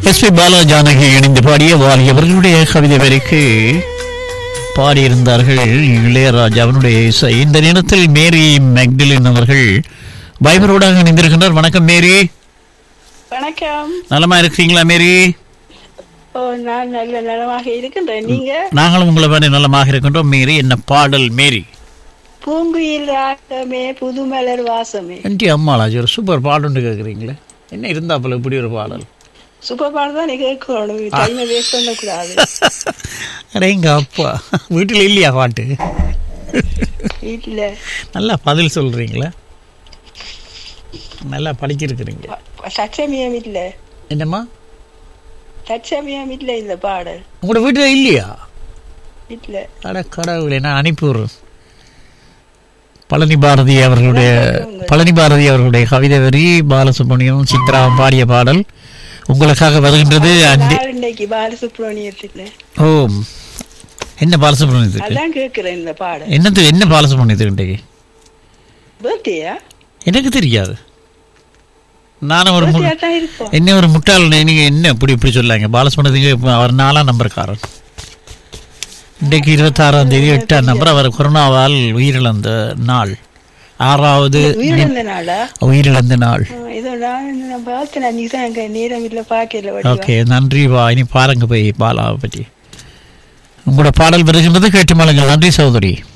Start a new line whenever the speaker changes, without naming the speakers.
S B Bala Janaki இணைந்து பாடிய வாலி அவர்களுடைய கவிதை வரைக்கு பாடியிருந்தார்கள் இளையராஜா அவனுடைய இசை இந்த நேரத்தில் மேரி மெக்டிலின் அவர்கள் பைபரோடாக இணைந்திருக்கின்றார் வணக்கம் மேரி
வணக்கம்
நலமா இருக்கிறீங்களா மேரி
ஓ நான் நல்ல நலமாக இருக்கின்றேன் நீங்க
நாங்களும் உங்களை மாதிரி நலமாக இருக்கின்றோம் மேரி என்ன பாடல் மேரி
பூங்குயில் ராகமே புதுமலர் வாசமே
என்டி அம்மாளாஜி ஒரு சூப்பர் பாடல்னு கேட்குறீங்களே என்ன இருந்தாப்புல இப்படி ஒரு பாடல்
சூப்பர் பாடு தான் நீ கேட்கணும் டைமை வேஸ்ட் பண்ணக்கூடாது
அட எங்க அப்பா வீட்டில் இல்லையா பாட்டு
வீட்டுல
நல்லா பதில் சொல்றீங்களா நல்லா படிச்சிருக்கிறீங்க
தற்சமயம் இல்ல
என்னம்மா
தற்சமயம் இல்ல இந்த பாடல்
உங்களோட வீட்டில் இல்லையா
வீட்டுல
அட கடவுளே நான் அனுப்பி விடுறேன் பழனி பாரதி அவர்களுடைய பழனி பாரதி அவர்களுடைய கவிதை வரி பாலசுப்ரமணியம் சித்ராவும் பாடிய பாடல் உங்களுக்காக வருகின்றது அஞ்சு
நான் இன்னைக்கு பாலசுப்ரமணியத்துல
ஓ என்ன பாலசுப்ரமணியத்துக்கு
அதான் கேட்கிறேன் இந்த பாடல்
என்னது என்ன பாலசுப்ரமணியத்துக்கு இன்றைக்கு
பர்த்டேயா
எனக்கு தெரியாது நானும் ஒரு மு-
பர்த்டே தான் இருக்கும்
என்ன ஒரு முட்டாள் நீங்க என்ன இப்படி இப்படி சொல்லாங்க பாலசுப்ரமணியத்துக்கு இப்ப அவர் நாலாம் நம்பர்காரன் இன்றைக்கு இருபத்தாறாம் தேதி எட்டாம் நம்பர் அவர் கொரோனாவால் உயிரிழந்த நாள் ஆறாவது
உயிரிழந்த நாளா
உயிரிழந்த நாள்
ஆ, இதோ நான் நான் பார்த்தேன் நீ தான் அங்க நேரம் இல்ல பாக்கல வடிவா
ஓகே நன்றி வா இனி பாருங்க போய் பாலாவை பற்றி உங்களோட பாடல் வருகின்றது கேட்டு மாளுங்கள் நன்றி சகோதரி